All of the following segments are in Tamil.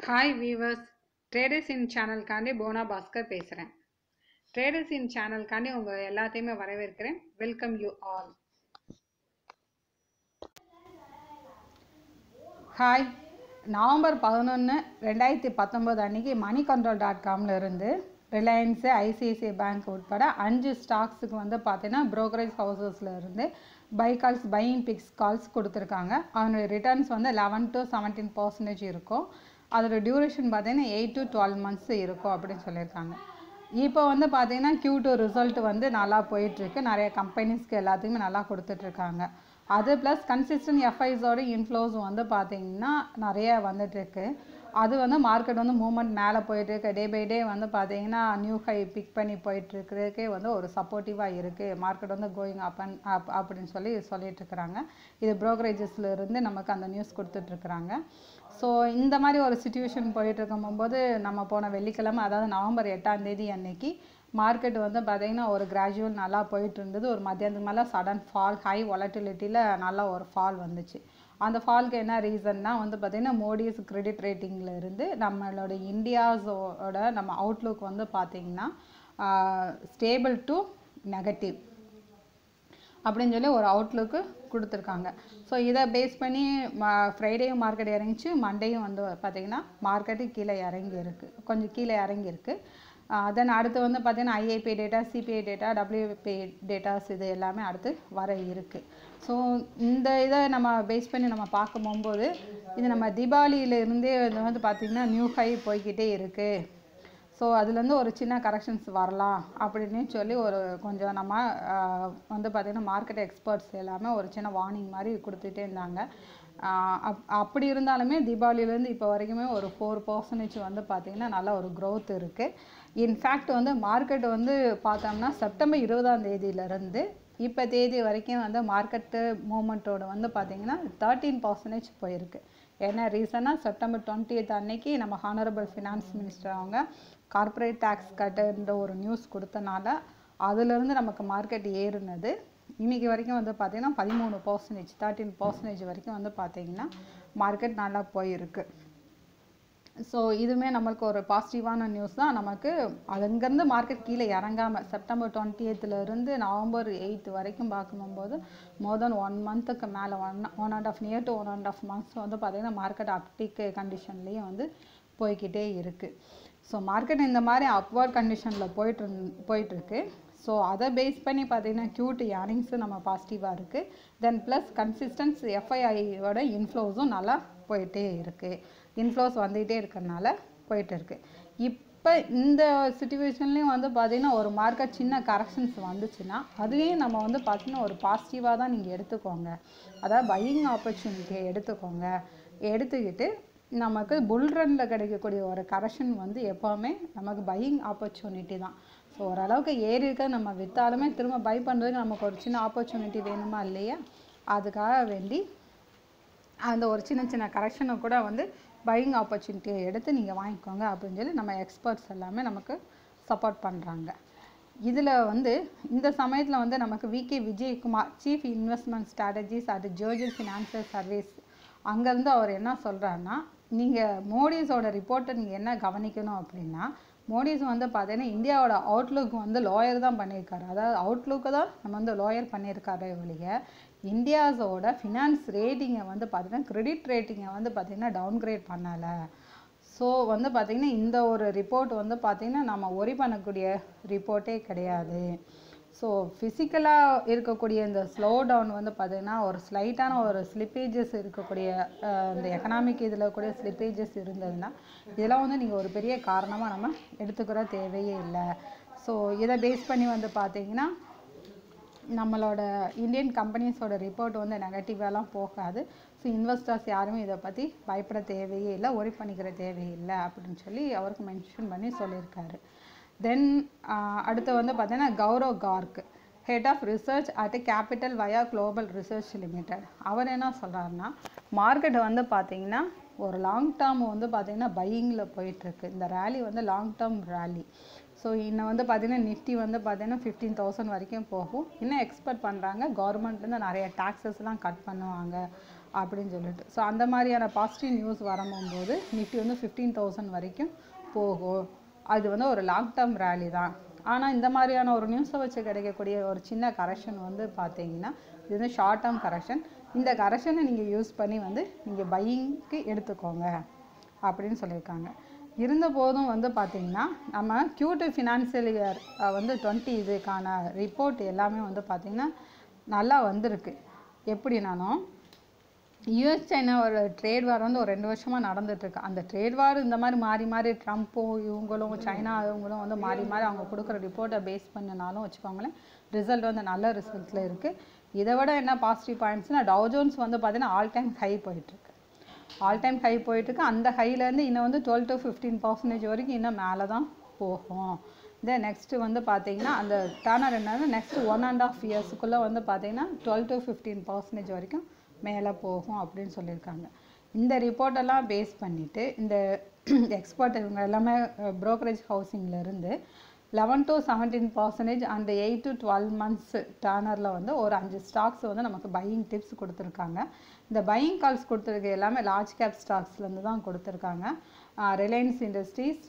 ஹாய் வீவர்ஸ் ட்ரேடர்ஸ் இன் சேனல்காண்டி போனா பாஸ்கர் பேசுகிறேன் ட்ரேடர்ஸ் இன் சேனல்காண்டி உங்கள் எல்லாத்தையுமே வரவேற்கிறேன் welcome you all hi November பதினொன்று ரெண்டாயிரத்தி பத்தொம்போது அன்றைக்கி மணி கண்ட்ரோல் டாட் காமில் இருந்து ரிலையன்ஸு ஐசிஐசிஐ பேங்க் உட்பட அஞ்சு ஸ்டாக்ஸுக்கு வந்து பார்த்தீங்கன்னா brokerage ஹவுசஸில் இருந்து buy calls buying picks calls கொடுத்துருக்காங்க அதனுடைய ரிட்டர்ன்ஸ் வந்து லெவன் டு செவன்டீன் பர்சன்டேஜ் இருக்கும் அதோட டியூரேஷன் பார்த்தீங்கன்னா எயிட் டு டுவெல் மந்த்ஸ் இருக்கும் அப்படின்னு சொல்லியிருக்காங்க இப்போ வந்து பார்த்தீங்கன்னா Q2 டூ ரிசல்ட் வந்து நல்லா போயிட்டுருக்கு நிறைய கம்பெனிஸ்க்கு எல்லாத்துக்குமே நல்லா கொடுத்துட்ருக்காங்க அது ப்ளஸ் கன்சிஸ்டன்ட் எஃப்ஐஸோட இன்ஃப்ளோஸ் வந்து பார்த்தீங்கன்னா நிறைய வந்துட்டுருக்கு அது வந்து மார்க்கெட் வந்து மூவ்மெண்ட் மேலே போயிட்டுருக்கு டே பை டே வந்து பார்த்தீங்கன்னா நியூ ஹை பிக் பண்ணி போயிட்டுருக்கிறதுக்கே வந்து ஒரு சப்போர்ட்டிவாக இருக்குது மார்க்கெட் வந்து கோயிங் அப் அண்ட் அப் அப்படின்னு சொல்லி சொல்லிட்டு இருக்கிறாங்க இது brokeragesல இருந்து நமக்கு அந்த நியூஸ் கொடுத்துட்ருக்குறாங்க ஸோ இந்த மாதிரி ஒரு சுச்சுவேஷன் போயிட்டு இருக்கும்போது நம்ம போன வெள்ளிக்கிழமை அதாவது நவம்பர் எட்டாம் தேதி அன்னைக்கு மார்க்கெட் வந்து பார்த்தீங்கன்னா ஒரு கிராஜுவல் நல்லா போயிட்டு இருந்தது ஒரு மத்தியானத்துக்கு மேலே சடன் ஃபால் ஹை வாலட்டிலிட்டியில் நல்லா ஒரு ஃபால் வந்துச்சு அந்த ஃபால்க்கு என்ன ரீசன்னா வந்து பார்த்தீங்கன்னா மோடிஸ் கிரெடிட் ரேட்டிங்கில் இருந்து நம்மளோட இந்தியாஸோட நம்ம அவுட்லுக் வந்து பார்த்தீங்கன்னா ஸ்டேபிள் டு நெகட்டிவ் அப்படின்னு சொல்லி ஒரு அவுட்லுக்கு கொடுத்துருக்காங்க ஸோ இதை பேஸ் பண்ணி ஃப்ரைடேயும் மார்க்கெட் இறங்கிச்சு மண்டேயும் வந்து பார்த்தீங்கன்னா மார்க்கெட்டு கீழே இறங்கி இருக்கு கொஞ்சம் கீழே இறங்கி இருக்கு தென் அடுத்து வந்து பார்த்தீங்கன்னா IIP data CPI data WPI datas இது எல்லாமே அடுத்து வர இருக்குது ஸோ இந்த இதை நம்ம பேஸ் பண்ணி நம்ம பார்க்க போகும்போது இது நம்ம தீபாவளியில இருந்தே இது வந்து பார்த்திங்கன்னா நியூ ஹை போய்கிட்டே இருக்குது ஸோ அதுலேருந்து ஒரு சின்ன கரெக்ஷன்ஸ் வரலாம் அப்படின்னு சொல்லி ஒரு கொஞ்சம் நம்ம ஆஹ், வந்து பார்த்திங்கன்னா மார்க்கெட் எக்ஸ்பர்ட்ஸ் எல்லாமே ஒரு சின்ன வார்னிங் மாதிரி கொடுத்துட்டே இருந்தாங்க ஆஹ் அப் அப்படி இருந்தாலுமே தீபாவளியிலேருந்து இப்போ வரைக்குமே ஒரு ஃபோர் பர்சன்டேஜ் வந்து பார்த்திங்கன்னா நல்ல ஒரு growth இருக்குது இன்ஃபேக்ட் வந்து மார்க்கெட் வந்து பார்த்தோம்னா செப்டம்பர் இருபதாம் தேதியிலேருந்து இப்போ தேதி வரைக்கும் வந்து மார்க்கெட்டு மூமெண்ட்டோட வந்து பார்த்திங்கன்னா தேர்ட்டீன் பர்சன்டேஜ் போயிருக்கு என்ன ரீசனாக செப்டம்பர் டுவெண்ட்டி அன்னைக்கு நம்ம ஹானரபிள் ஃபினான்ஸ் மினிஸ்டர் அவங்க கார்ப்பரேட் டேக்ஸ் கட்டுன்ற ஒரு நியூஸ் கொடுத்தனால அதுலேருந்து நமக்கு மார்க்கெட் ஏறுனது இன்னைக்கு வரைக்கும் வந்து பார்த்தீங்கன்னா பதிமூணு பர்சன்டேஜ் தேர்ட்டீன் பர்சன்டேஜ் வரைக்கும் வந்து பார்த்தீங்கன்னா மார்க்கெட் நல்லா போயிருக்கு ஸோ இதுவுமே நம்மளுக்கு ஒரு பாசிட்டிவான நியூஸ் தான் நமக்கு அங்கேருந்து மார்க்கெட் கீழே இறங்காமல் செப்டம்பர் டுவெண்ட்டி இருந்து நவம்பர் எயித் வரைக்கும் பார்க்கும்போது மோர் தென் ஒன் மந்த்துக்கு மேலே one one and half near to one and half months வந்து பார்த்திங்கன்னா மார்க்கெட் அப்டிக் கண்டிஷன்லேயும் வந்து போய்க்கிட்டே இருக்குது ஸோ மார்க்கெட் இந்த மாதிரி அப்வர்ட் கண்டிஷனில் போயிட்டு இருந் போயிட்டுருக்கு ஸோ அதை பேஸ் பண்ணி பார்த்தீங்கன்னா கியூட் ஏர்னிங்ஸும் நம்ம பாசிட்டிவாக இருக்குது தென் ப்ளஸ் கன்சிஸ்டன்ஸ் எஃப்ஐஐயோட இன்ஃப்ளோஸும் நல்லா போயிட்டே இருக்குது இன்ஃப்ளோஸ் வந்துகிட்டே இருக்கறனால போயிட்டு இருக்கு இப்போ இந்த சுச்சுவேஷன்லேயும் வந்து பார்த்தீங்கன்னா ஒரு மார்க்கெட் சின்ன கரெக்ஷன்ஸ் வந்துச்சுன்னா அதுவே நம்ம வந்து பார்த்தீங்கன்னா ஒரு பாசிட்டிவாக தான் நீங்கள் எடுத்துக்கோங்க அதாவது பையிங் ஆப்பர்ச்சுனிட்டியை எடுத்துக்கோங்க எடுத்துக்கிட்டு நமக்கு புல் ரன்னில் கிடைக்கக்கூடிய ஒரு கரெக்ஷன் வந்து எப்போவுமே நமக்கு பையிங் ஆப்பர்ச்சுனிட்டி தான் ஸோ ஓரளவுக்கு ஏறி இருக்க நம்ம விற்றாலுமே திரும்ப பை பண்ணுறதுக்கு நமக்கு ஒரு சின்ன ஆப்பர்ச்சுனிட்டி வேணுமா இல்லையா அதுக்காக வேண்டி அந்த ஒரு சின்ன சின்ன கரெக்ஷனை கூட வந்து பையிங் ஆப்பர்ச்சுனிட்டியை எடுத்து நீங்கள் வாங்கிக்கோங்க அப்படின்னு சொல்லி நம்ம எக்ஸ்பர்ட்ஸ் எல்லாமே நமக்கு சப்போர்ட் பண்ணுறாங்க இதில் வந்து இந்த சமயத்தில் வந்து நமக்கு VK Vijayakumar chief investment strategist at ஜோர்ஜில் ஃபினான்ஷியல் சர்வீஸ் அங்கேருந்து அவர் என்ன சொல்கிறாருன்னா நீங்கள் மோடிஸோட ரிப்போர்ட்டை நீங்கள் என்ன கவனிக்கணும் அப்படின்னா மோடிஸ் வந்து பார்த்தீங்கன்னா இந்தியாவோட அவுட்லுக் வந்து லோயர் தான் பண்ணியிருக்காரு அதாவது அவுட்லுக்கு தான் நம்ம வந்து லோயர் பண்ணியிருக்காரு ஒழிய இந்தியாஸோட ஃபினான்ஸ் ரேட்டிங்கை வந்து பார்த்தீங்கன்னா கிரெடிட் ரேட்டிங்கை வந்து பார்த்தீங்கன்னா டவுன்கிரேட் பண்ணலை ஸோ வந்து பார்த்திங்கன்னா இந்த ஒரு ரிப்போர்ட் வந்து பார்த்திங்கன்னா நம்ம ஒரி பண்ணக்கூடிய ரிப்போர்ட்டே கிடையாது ஸோ ஃபிசிக்கலாக இருக்கக்கூடிய இந்த ஸ்லோ டவுன் வந்து பார்த்திங்கன்னா ஒரு ஸ்லைட்டான ஒரு ஸ்லிப்பேஜஸ் இருக்கக்கூடிய அஹ், இந்த எக்கனாமிக் இதில் கூட ஸ்லிப்பேஜஸ் இருந்ததுன்னா இதெல்லாம் வந்து நீங்கள் ஒரு பெரிய காரணமாக நம்ம எடுத்துக்கிற தேவையே இல்லை ஸோ இதை பேஸ் பண்ணி வந்து பார்த்தீங்கன்னா நம்மளோட இந்தியன் கம்பெனிஸோட ரிப்போர்ட் வந்து நெகட்டிவாலாம் போகாது ஸோ இன்வெஸ்டர்ஸ் யாருமே இதை பற்றி பயப்பட தேவையே இல்லை ஒரி பண்ணிக்கிற தேவையில்லை அப்படின்னு சொல்லி அவருக்கு மென்ஷன் பண்ணி சொல்லியிருக்காரு தென் அடுத்து வந்து பார்த்தீங்கன்னா Gaurav Garg head of research at capital via global research limited அவர் என்ன சொல்கிறாருன்னா மார்க்கெட் வந்து பார்த்தீங்கன்னா ஒரு லாங் டேர்ம் வந்து பார்த்தீங்கன்னா பையிங்கில் போயிட்டுருக்கு இந்த ரேலி வந்து லாங் டேர்ம் ரேலி ஸோ இன்னும் வந்து பார்த்தீங்கன்னா நிஃப்டி வந்து பார்த்தீங்கன்னா ஃபிஃப்டீன் தௌசண்ட் வரைக்கும் போகும் இன்னும் எக்ஸ்பெக்ட் பண்ணுறாங்க கவர்மெண்ட்லேருந்து நிறைய டேக்ஸஸ்லாம் கட் பண்ணுவாங்க அப்படின்னு சொல்லிட்டு ஸோ அந்த மாதிரியான பாசிட்டிவ் நியூஸ் வரும்போது நிஃப்டி வந்து ஃபிஃப்டீன் தௌசண்ட் வரைக்கும் போகும் அது வந்து ஒரு லாங் டேர்ம் ரேலி தான் ஆனால் இந்த மாதிரியான ஒரு நியூஸை வச்சு கிடைக்கக்கூடிய ஒரு சின்ன கரெக்ஷன் வந்து பார்த்தீங்கன்னா இது வந்து ஷார்ட் டேர்ம் கரெக்ஷன் இந்த கரெக்ஷனை நீங்கள் யூஸ் பண்ணி வந்து நீங்கள் பையிங்க்கு எடுத்துக்கோங்க அப்படின்னு சொல்லியிருக்காங்க இருந்த போதும் வந்து பார்த்தீங்கன்னா நம்ம Q2 ஃபினான்சியல் இயர் வந்து டுவெண்ட்டி இதுக்கான ரிப்போர்ட் எல்லாமே வந்து பார்த்தீங்கன்னா நல்லா வந்திருக்கு எப்படினாலும் யூஎஸ் சைனா ஒரு ட்ரேட் வார் வந்து ஒரு ரெண்டு வருஷமாக நடந்துட்டுருக்கு அந்த ட்ரேட் வார் இந்த மாதிரி மாறி மாறி ட்ரம்ப்பும் இவங்களும் சைனா இவங்களும் வந்து மாறி மாறி அவங்க கொடுக்குற ரிப்போர்ட்டை பேஸ் பண்ணினாலும் வச்சுக்கோங்களேன் ரிசல்ட் வந்து நல்ல ரிசல்ட்டில் இருக்குது இதை விட என்ன பாசிட்டிவ் பாயிண்ட்ஸ்னால் டவ் ஜோன்ஸ் வந்து பார்த்தீங்கன்னா ஆல் டைம் ஹை போயிட்டுருக்கு ஆல் டைம் ஹை போயிட்டுருக்கு அந்த ஹைலேருந்து இன்னும் வந்து டுவெல் டு ஃபிஃப்டீன் பர்சன்டேஜ் வரைக்கும் இன்னும் மேலே தான் போகும் தென் நெக்ஸ்ட்டு வந்து பார்த்தீங்கன்னா அந்த டேர்னர் என்னன்னா நெக்ஸ்ட் ஒன் அண்ட் ஆஃப் இயர்ஸுக்குள்ளே வந்து பார்த்தீங்கன்னா டுவெல் டு ஃபிஃப்டீன் பர்சன்டேஜ் வரைக்கும் மேலே போகும் அப்படின்னு சொல்லியிருக்காங்க இந்த ரிப்போர்ட்டெல்லாம் பேஸ் பண்ணிவிட்டு இந்த எக்ஸ்பர்ட் இவங்க எல்லாமே ப்ரோக்கரேஜ் ஹவுசிங்லேருந்து லெவன் டு செவன்டீன் பர்சன்டேஜ் அந்த எயிட் டு டுவெல் மந்த்ஸ் டேர்னரில் வந்து ஒரு அஞ்சு ஸ்டாக்ஸ் வந்து நமக்கு பையிங் டிப்ஸ் கொடுத்துருக்காங்க இந்த பையிங் கால்ஸ் கொடுத்துருக்க எல்லாமே லார்ஜ் கேப் ஸ்டாக்ஸ்லேருந்து தான் கொடுத்துருக்காங்க Reliance Industries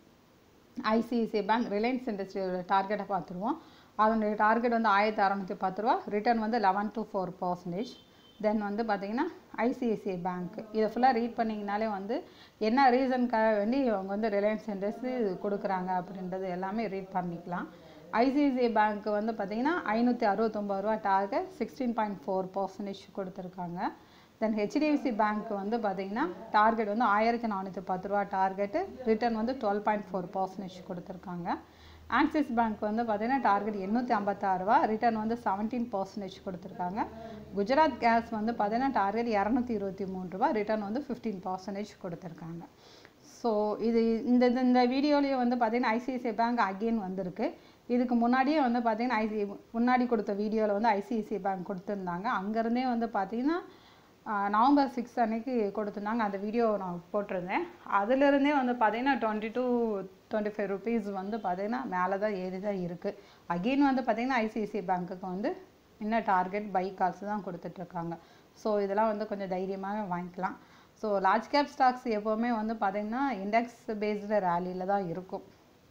ICICI Bank Reliance இண்டஸ்ட்ரியோட டார்கெட்டை பார்த்துருவோம் அதனுடைய டார்கெட் வந்து ஆயிரத்தி அறநூற்றி பத்து ரூபா ரிட்டர்ன் வந்து eleven to four percentage then வந்து பார்த்தீங்கன்னா ஐசிஐசிஐ பேங்க் இதை ஃபுல்லாக ரீட் பண்ணிங்கனாலே வந்து என்ன ரீசனுக்காக வேண்டி அவங்க வந்து ரிலையன்ஸ் இண்டஸ்ட்ரி கொடுக்குறாங்க அப்படின்றது எல்லாமே ரீட் பண்ணிக்கலாம் ஐசிஐசிஐ பேங்க் வந்து பார்த்தீங்கன்னா ஐநூற்றி அறுபத்தொம்பது ரூபா target sixteen point four percentage கொடுத்துருக்காங்க தென் ஹெச்டிஎஃப்சி பேங்க் வந்து பார்த்தீங்கன்னா டார்கெட் வந்து ஆயிரத்தி நானூற்றி பத்து ரூபா டார்கெட்டு ரிட்டர்ன் வந்து டுவெல் பாயிண்ட் ஃபோர் பர்சன்டேஜ் கொடுத்துருக்காங்க ஆக்சிஸ் பேங்க் வந்து பார்த்தீங்கன்னா டார்கெட் எண்ணூற்றி ஐம்பத்தாறு ரூபா ரிட்டர்ன் வந்து செவன்டீன் பர்சன்டேஜ் கொடுத்துருக்காங்க குஜராத் கேஸ் வந்து பார்த்தீங்கன்னா டார்கெட் இரநூத்தி இருபத்தி மூணு ரூபா ரிட்டர்ன் வந்து ஃபிஃப்டீன் பர்சன்டேஜ் கொடுத்துருக்காங்க ஸோ இது இந்த இந்த- இந்த வீடியோலேயே வந்து பார்த்தீங்கன்னா ஐசிஐசிஐ பேங்க் அகெயின் வந்திருக்கு இதுக்கு முன்னாடியே வந்து பார்த்தீங்கன்னா ஐசி முன்னாடி கொடுத்த வீடியோவில் வந்து ஐசிஐசிஐ பேங்க் கொடுத்துருந்தாங்க அங்கேருந்தே வந்து பார்த்தீங்கன்னா ஆஹ், நவம்பர் சிக்ஸ் அன்னைக்கு கொடுத்துருந்தாங்க அந்த வீடியோ நான் போட்டிருந்தேன் அதுலேருந்தே வந்து பார்த்தீங்கன்னா twenty two twenty five rupees வந்து பார்த்தீங்கன்னா மேலே தான் ஏறி தான் இருக்குது அகெயின் வந்து பார்த்தீங்கன்னா ஐசிஐசிஐ பேங்க்குக்கு வந்து இன்னும் டார்கெட் பை கால்ஸ் தான் கொடுத்துட்ருக்காங்க ஸோ இதெல்லாம் வந்து கொஞ்சம் தைரியமாக வாங்கிக்கலாம் ஸோ லார்ஜ் கேப் ஸ்டாக்ஸ் எப்போவுமே வந்து பார்த்தீங்கன்னா இண்டெக்ஸ் பேஸ்டு ரேலியில் தான் இருக்கும்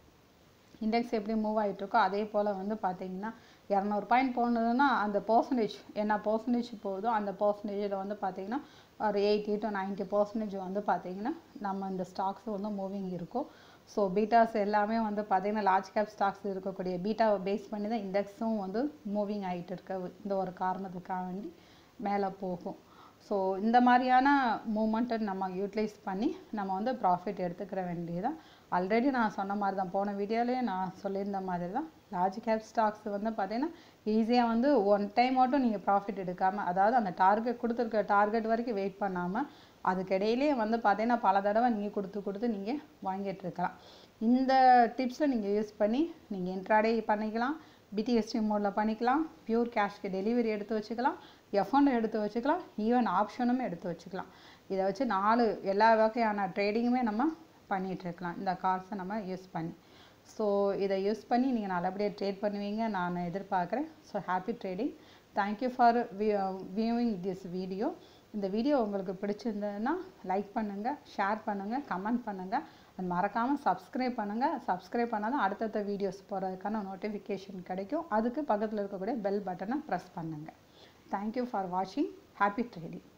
இண்டெக்ஸ் எப்படி மூவ் ஆகிட்டு இருக்கோ அதே போல் வந்து பார்த்தீங்கன்னா இரநூறு பாயிண்ட் போனதுன்னா அந்த பர்சன்டேஜ் என்ன பர்சன்டேஜ் போகுதோ அந்த பர்சன்டேஜில் வந்து பார்த்தீங்கன்னா ஒரு எயிட்டி டு 90% பர்சன்டேஜ் வந்து பார்த்தீங்கன்னா நம்ம இந்த ஸ்டாக்ஸ் வந்து மூவிங் இருக்கும் ஸோ பீட்டாஸ் எல்லாமே வந்து பார்த்தீங்கன்னா லார்ஜ் கேப் ஸ்டாக்ஸ் இருக்கக்கூடிய பீட்டாவை பேஸ் பண்ணி தான் இண்டெக்ஸும் வந்து மூவிங் ஆகிட்டு இருக்க இந்த ஒரு காரணத்துக்காக வேண்டி மேலே போகும் ஸோ இந்த மாதிரியான மூமெண்ட்டை நம்ம யூட்டிலைஸ் பண்ணி நம்ம வந்து ப்ராஃபிட் எடுத்துக்கிற வேண்டியதான் ஆல்ரெடி நான் சொன்ன மாதிரி தான் போன வீடியோலேயே நான் சொல்லியிருந்த மாதிரி தான் லார்ஜ் கேப் ஸ்டாக்ஸ் வந்து பார்த்தீங்கன்னா ஈஸியாக வந்து ஒன் டைம் மட்டும் நீங்கள் ப்ராஃபிட் எடுக்காமல் அதாவது அந்த டார்கெட் கொடுத்துருக்க டார்கெட் வரைக்கும் வெயிட் பண்ணாமல் அதுக்கிடையிலே வந்து பார்த்தீங்கன்னா பல தடவை நீங்கள் கொடுத்து கொடுத்து நீங்கள் வாங்கிட்டு இருக்கலாம் இந்த டிப்ஸை நீங்கள் யூஸ் பண்ணி நீங்கள் இன்ட்ராடே பண்ணிக்கலாம் பிடிஎஸ்டி மோடில் பண்ணிக்கலாம் பியூர் கேஷ்க்கு டெலிவரி எடுத்து வச்சுக்கலாம் எஃபண்ட் எடுத்து வச்சுக்கலாம் ஈவன் ஆப்ஷனும் எடுத்து வச்சுக்கலாம் இதை வச்சு நாலு எல்லா வகையான ட்ரேடிங்குமே நம்ம பண்ணிட்டு இருக்கலாம் இந்த கார்ட்ஸை நம்ம யூஸ் பண்ணி ஸோ இதை யூஸ் பண்ணி நீங்கள் நல்லபடியாக ட்ரேட் பண்ணுவீங்க நான் எதிர்பார்க்குறேன் so happy trading thank you for viewing this video இந்த வீடியோ உங்களுக்கு பிடிச்சிருந்ததுன்னா லைக் பண்ணுங்கள் ஷேர் பண்ணுங்கள் கமெண்ட் பண்ணுங்கள் அது மறக்காமல் சப்ஸ்கிரைப் பண்ணுங்கள் சப்ஸ்கிரைப் பண்ணால் தான் அடுத்தடுத்த வீடியோஸ் போகிறதுக்கான நோட்டிஃபிகேஷன் கிடைக்கும் அதுக்கு பக்கத்தில் இருக்கக்கூடிய பெல் பட்டனை ப்ரெஸ் பண்ணுங்கள் தேங்க்யூ ஃபார் வாட்சிங் ஹாப்பி ட்ரேடிங்